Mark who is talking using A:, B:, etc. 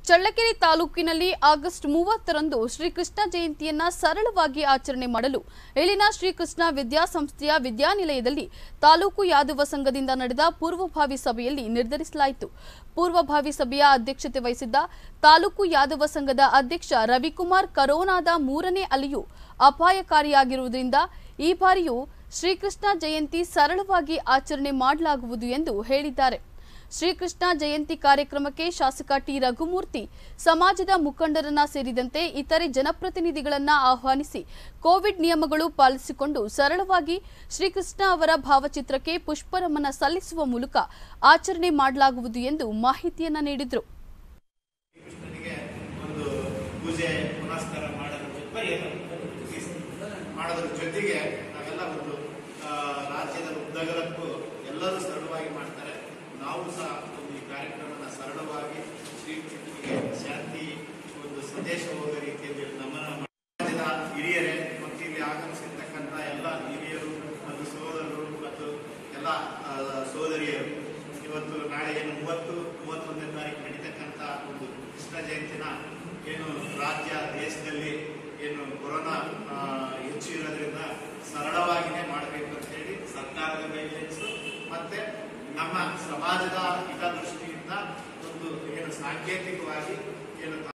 A: ಚಳ್ಳಕೆರೆ ತಾಲೂಕಿನಲ್ಲಿ ಆಗಸ್ಟ್ ಮೂವತ್ತರಂದು ಶ್ರೀಕೃಷ್ಣ ಜಯಂತಿಯನ್ನ ಸರಳವಾಗಿ ಆಚರಣೆ ಮಾಡಲು ಇಲ್ಲಿನ ಶ್ರೀಕೃಷ್ಣ ವಿದ್ಯಾಸಂಸ್ಥೆಯ ವಿದ್ಯಾನಿಲಯದಲ್ಲಿ ತಾಲೂಕು ಯಾದವ ಸಂಘದಿಂದ ನಡೆದ ಪೂರ್ವಭಾವಿ ಸಭೆಯಲ್ಲಿ ನಿರ್ಧರಿಸಲಾಯಿತು ಪೂರ್ವಭಾವಿ ಸಭೆಯ ಅಧ್ಯಕ್ಷತೆ ವಹಿಸಿದ್ದ ತಾಲೂಕು ಯಾದವ ಸಂಘದ ಅಧ್ಯಕ್ಷ ರವಿಕುಮಾರ್ ಕರೋನಾದ ಮೂರನೇ ಅಲೆಯು ಅಪಾಯಕಾರಿಯಾಗಿರುವುದರಿಂದ ಈ ಬಾರಿಯೂ ಶ್ರೀಕೃಷ್ಣ ಜಯಂತಿ ಸರಳವಾಗಿ ಆಚರಣೆ ಮಾಡಲಾಗುವುದು ಎಂದು ಹೇಳಿದ್ದಾರೆ ಶ್ರೀಕೃಷ್ಣ ಜಯಂತಿ ಕಾರ್ಯಕ್ರಮಕ್ಕೆ ಶಾಸಕ ಟಿ ರಘುಮೂರ್ತಿ ಸಮಾಜದ ಮುಖಂಡರನ್ನ ಸೇರಿದಂತೆ ಇತರೆ ಜನಪ್ರತಿನಿಧಿಗಳನ್ನ ಆಹ್ವಾನಿಸಿ ಕೋವಿಡ್ ನಿಯಮಗಳು ಪಾಲಿಸಿಕೊಂಡು ಸರಳವಾಗಿ ಶ್ರೀಕೃಷ್ಣ ಅವರ ಭಾವಚಿತ್ರಕ್ಕೆ ಪುಷ್ಪನಮನ ಸಲ್ಲಿಸುವ ಮೂಲಕ ಆಚರಣೆ ಮಾಡಲಾಗುವುದು ಎಂದು ಮಾಹಿತಿಯನ್ನ ನೀಡಿದರು
B: ಕೃಷ್ಣನಿಗೆ ಒಂದು ಪೂಜೆ ಪುನಸ್ಕಾರ ಮಾಡೋದ್ರ ಜೊತೆಗೆ ಮಾಡೋದ್ರ ಜೊತೆಗೆ ನಾವೆಲ್ಲ ಒಂದು ಆ, ರಾಜ್ಯದ ಉದ್ದಗಲಕ್ಕೂ ಎಲ್ಲರೂ ಸರಳವಾಗಿ ಮಾಡ್ತಾರೆ ನಾವು ಸಹ ಒಂದು ಈ ಕಾರ್ಯಕ್ರಮನ ಸರಳವಾಗಿ ಶ್ರೀಕೃಷ್ಣನಿಗೆ ಶಾಂತಿ ಒಂದು ಸಂದೇಶ ಹೋಗೋ ರೀತಿಯಲ್ಲಿ ನಮನ ಸಮಾಜದ ಹಿರಿಯರೇ ಮತ್ತು ಇಲ್ಲಿ ಆಗಮಿಸಿರ್ತಕ್ಕಂಥ ಎಲ್ಲ ಹಿರಿಯರು ಮತ್ತು ಸಹೋದರರು ಮತ್ತು ಎಲ್ಲ ಆ, ಸೋದರಿಯರು ಇವತ್ತು ನಾಳೆ ಏನು ಮೂವತ್ತು ಮೂವತ್ತೊಂದನೇ ತಾರೀಕು ನಡೀತಕ್ಕಂಥ ಒಂದು ಕೃಷ್ಣ ಜಯಂತಿನ ಏನು ರಾಜ್ಯ ದೇಶದಲ್ಲಿ ಏನು ಕೊರೋನಾ ಆ, ಹೆಚ್ಚು ಇರೋದ್ರಿಂದ ಸರಳವಾಗಿನೇ ಮಾಡಬೇಕು ಅಂತ ಹೇಳಿ ಸರ್ಕಾರದ ಗೈಡ್ಲೈನ್ಸ್ ಮತ್ತೆ ನಮ್ಮ ಸಮಾಜದ ಹಿತದೃಷ್ಟಿಯಿಂದ ಒಂದು ಏನು ಸಾಂಕೇತಿಕವಾಗಿ ಏನು